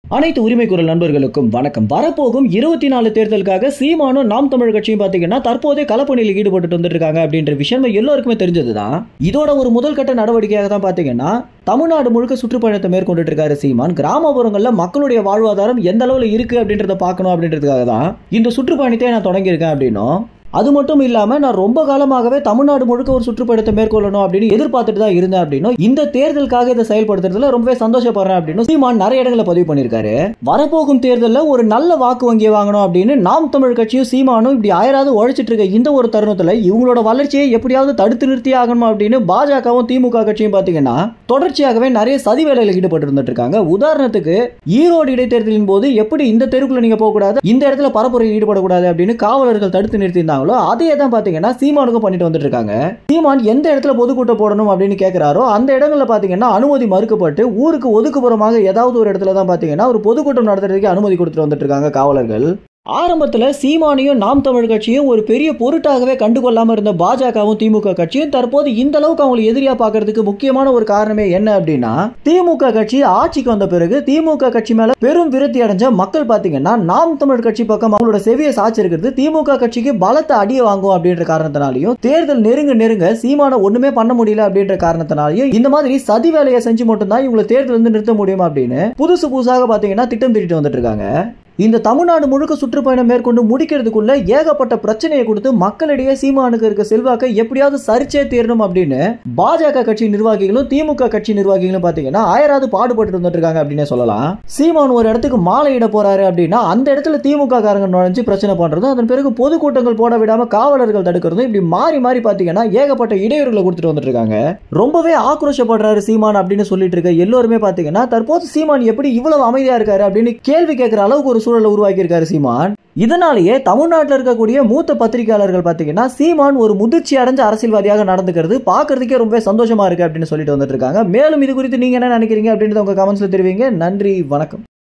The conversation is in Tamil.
அனைத்து உரிமை குரல் நண்பர்களுக்கும் வணக்கம் வரப்போகும் இருபத்தி நாலு தேர்தலுக்காக சீமானும் நாம் தமிழ் கட்சியும் பாத்தீங்கன்னா தற்போதே களப்பணியில் ஈடுபட்டு வந்துட்டு இருக்காங்க அப்படின்ற விஷயம் எல்லாருக்குமே தெரிஞ்சதுதான் இதோட ஒரு முதல் கட்ட நடவடிக்கையாக தான் பாத்தீங்கன்னா தமிழ்நாடு முழுக்க சுற்றுப்பயணத்தை மேற்கொண்டுட்டு இருக்காரு சீமான் கிராமப்புறங்கள்ல மக்களுடைய வாழ்வாதாரம் எந்த அளவுல இருக்கு அப்படின்றத பார்க்கணும் அப்படின்றதுக்காக தான் இந்த சுற்றுப்பயணத்தை நான் தொடங்கியிருக்கேன் அப்படின்னும் அது மட்டும் இல்லாம நான் ரொம்ப காலமாகவே தமிழ்நாடு முழுக்க ஒரு சுற்றுப்பயணத்தை மேற்கொள்ளணும் அப்படின்னு எதிர்பார்த்துட்டு தான் இருந்தேன் அப்படின்னும் இந்த தேர்தலுக்காக இதை செயல்படுத்துறதுல ரொம்பவே சந்தோஷப்படுறேன் அப்படின்னு சீமான் நிறைய இடங்களை பதிவு பண்ணியிருக்காரு வரப்போகும் தேர்தலில் ஒரு நல்ல வாக்கு வங்கியை வாங்கணும் அப்படின்னு நாம் தமிழ் கட்சியும் சீமானும் இப்படி ஆயிராவது உழைச்சிட்டு இருக்க இந்த ஒரு தருணத்துல இவங்களோட வளர்ச்சியை எப்படியாவது தடுத்து நிறுத்தி ஆகணும் அப்படின்னு பாஜகவும் திமுக கட்சியும் பாத்தீங்கன்னா தொடர்ச்சியாகவே நிறைய சதி வேலையில் ஈடுபட்டு இருந்துட்டு இருக்காங்க உதாரணத்துக்கு ஈரோடு இடைத்தேர்தலின் போது எப்படி இந்த தெருக்குள்ள நீங்க போகக்கூடாது இந்த இடத்துல பரப்புரையில் ஈடுபடக்கூடாது அப்படின்னு காவலர்கள் தடுத்து நிறுத்தியிருந்தாங்களோ அதே தான் பாத்தீங்கன்னா சீமானுக்கும் பண்ணிட்டு வந்துட்டு இருக்காங்க சீமான் எந்த இடத்துல பொதுக்கூட்டம் போடணும் அப்படின்னு கேட்கிறாரோ அந்த இடங்கள்ல பாத்தீங்கன்னா அனுமதி மறுக்கப்பட்டு ஊருக்கு ஒதுக்குப்புறமாக ஏதாவது ஒரு இடத்துல தான் பாத்தீங்கன்னா ஒரு பொதுக்கூட்டம் நடத்துறதுக்கு அனுமதி கொடுத்துட்டு வந்துட்டு இருக்காங்க காவலர்கள் ஆரம்பத்துல சீமானியும் நாம் தமிழ் கட்சியும் ஒரு பெரிய பொருட்டாகவே கண்டுகொள்ளாம இருந்த பாஜகவும் திமுக கட்சியும் தற்போது இந்த அளவுக்கு அவங்களை எதிரியா பாக்குறதுக்கு முக்கியமான ஒரு காரணமே என்ன அப்படின்னா திமுக கட்சி ஆட்சிக்கு வந்த பிறகு திமுக கட்சி மேல பெரும் விருத்தி அடைஞ்ச மக்கள் பாத்தீங்கன்னா நாம் தமிழ் கட்சி பக்கம் அவங்களோட செவியை சாச்சிருக்கிறது திமுக கட்சிக்கு பலத்த அடியை வாங்கும் அப்படின்ற காரணத்தினாலையும் தேர்தல் நெருங்க நெருங்க சீமான ஒண்ணுமே பண்ண முடியல அப்படின்ற காரணத்தினாலையும் இந்த மாதிரி சதி வேலையை செஞ்சு மட்டும்தான் இவங்களை தேர்தல் வந்து நிறுத்த முடியும் அப்படின்னு புதுசு புதுசாக பாத்தீங்கன்னா திட்டம் திட்டிட்டு வந்துட்டு இருக்காங்க இந்த தமிழ்நாடு முழுக்க சுற்றுப்பயணம் மேற்கொண்டு முடிக்கிறதுக்குள்ள ஏகப்பட்ட பிரச்சனையை கொடுத்து மக்களிடையே சீமானுக்கு இருக்க செல்வாக்கை எப்படியாவது சரிச்சே தீரணும் அப்படின்னு பாஜக கட்சி நிர்வாகிகளும் திமுக கட்சி நிர்வாகிகளும் பாத்தீங்கன்னா ஆயிராவது பாடுபட்டு வந்துட்டு இருக்காங்க அப்படின்னு சொல்லலாம் சீமான் ஒரு இடத்துக்கு மாலையிட போறாரு அப்படின்னா அந்த இடத்துல திமுக காரங்க நுழைஞ்சு பிரச்சனை பண்றதும் அதன் பிறகு பொதுக்கூட்டங்கள் போட விடாம காவலர்கள் தடுக்கிறதும் இப்படி மாறி மாறி பாத்தீங்கன்னா ஏகப்பட்ட இடையூறுகளை கொடுத்துட்டு வந்துட்டு இருக்காங்க ரொம்பவே ஆக்ரோஷப்படுறாரு சீமான் அப்படின்னு சொல்லிட்டு இருக்க எல்லோருமே பாத்தீங்கன்னா தற்போது சீமான் எப்படி இவ்வளவு அமைதியா இருக்காரு அப்படின்னு கேள்வி கேட்கிற அளவுக்கு ஒரு சூழலை உருவாக்கி இருக்காரு சீமான் இதனாலேயே தமிழ்நாட்டில் இருக்கக்கூடிய மூத்த பத்திரிகையாளர்கள் பார்த்தீங்கன்னா சீமான் ஒரு முதிர்ச்சி அடைஞ்ச அரசியல்வாதியாக நடந்துக்கிறது பார்க்கறதுக்கே ரொம்ப சந்தோஷமா இருக்கு அப்படின்னு சொல்லிட்டு வந்துட்டு இருக்காங்க மேலும் இது குறித்து நீங்க என்ன நினைக்கிறீங்க அப்படின்றத உங்க கமெண்ட்ஸ்ல தெரிவிங்க நன்றி வணக்கம்